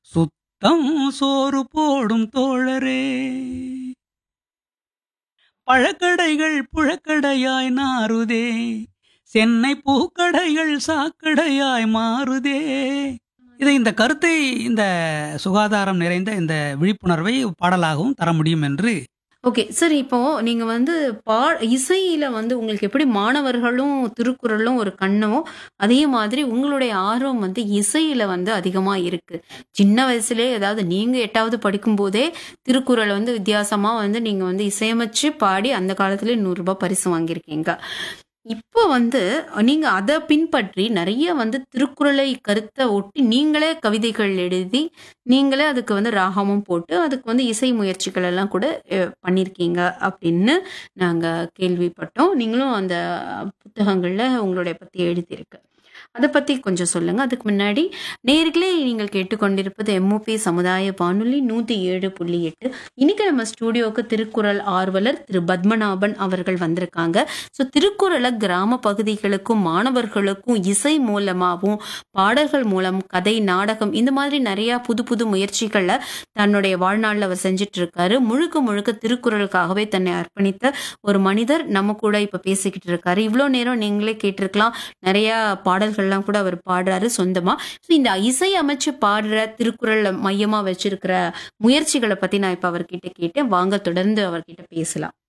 சுத்தம் சோறு போடும் தோழரே பழக்கடைகள் புழக்கடையாய் நாறுதே சென்னை பூக்கடைகள் சாக்கடையாய் மாறுதே இதை இந்த கருத்தை இந்த சுகாதாரம் நிறைந்த இந்த விழிப்புணர்வை பாடலாகவும் தர முடியும் என்று ஓகே சார் இப்போ நீங்க வந்து பா இசையில வந்து உங்களுக்கு எப்படி மாணவர்களும் திருக்குறளும் ஒரு கண்ணோ அதே மாதிரி உங்களுடைய ஆர்வம் வந்து இசையில வந்து அதிகமா இருக்கு சின்ன வயசுலயே ஏதாவது நீங்க எட்டாவது படிக்கும் போதே திருக்குறள் வந்து வித்தியாசமா வந்து நீங்க வந்து இசையமைச்சு பாடி அந்த காலத்துல நூறு ரூபாய் பரிசு வாங்கியிருக்கீங்க இப்போ வந்து நீங்க அதை பின்பற்றி நிறைய வந்து திருக்குறளை கருத்தை ஒட்டி நீங்களே கவிதைகள் எழுதி நீங்களே அதுக்கு வந்து ராகமும் போட்டு அதுக்கு வந்து இசை முயற்சிகள் எல்லாம் கூட அஹ், பண்ணியிருக்கீங்க அப்படின்னு நாங்க கேள்விப்பட்டோம் நீங்களும் அந்த புத்தகங்கள்ல உங்களுடைய பத்தி எழுதியிருக்கு அதை பத்தி கொஞ்சம் சொல்லுங்க அதுக்கு முன்னாடி நேர்களே நீங்கள் கேட்டுக்கொண்டிருப்பது எம்ஓபி சமுதாய வானொலி நூத்தி ஏழு புள்ளி எட்டு இன்னைக்கு நம்ம ஸ்டூடியோவுக்கு திருக்குறள் ஆர்வலர் திரு பத்மநாபன் அவர்கள் வந்திருக்காங்க ஸோ திருக்குறளை கிராம பகுதிகளுக்கும் மாணவர்களுக்கும் இசை மூலமாகவும் பாடல்கள் மூலம் கதை நாடகம் இந்த மாதிரி நிறைய புது புது முயற்சிகளை தன்னுடைய வாழ்நாளில் அவர் செஞ்சுட்டு இருக்காரு முழுக்க முழுக்க திருக்குறளுக்காகவே தன்னை அர்ப்பணித்த ஒரு மனிதர் நம்ம கூட இப்ப பேசிக்கிட்டு இருக்காரு இவ்வளோ நேரம் நீங்களே கேட்டிருக்கலாம் நிறைய பாடல்கள்லாம் கூட அவர் பாடுறாரு சொந்தமா ஸோ இந்த இசை அமைச்சு பாடுற திருக்குறள் மையமா வச்சிருக்கிற முயற்சிகளை பத்தி நான் இப்ப அவர்கிட்ட கேட்டேன் வாங்க தொடர்ந்து அவர்கிட்ட பேசலாம்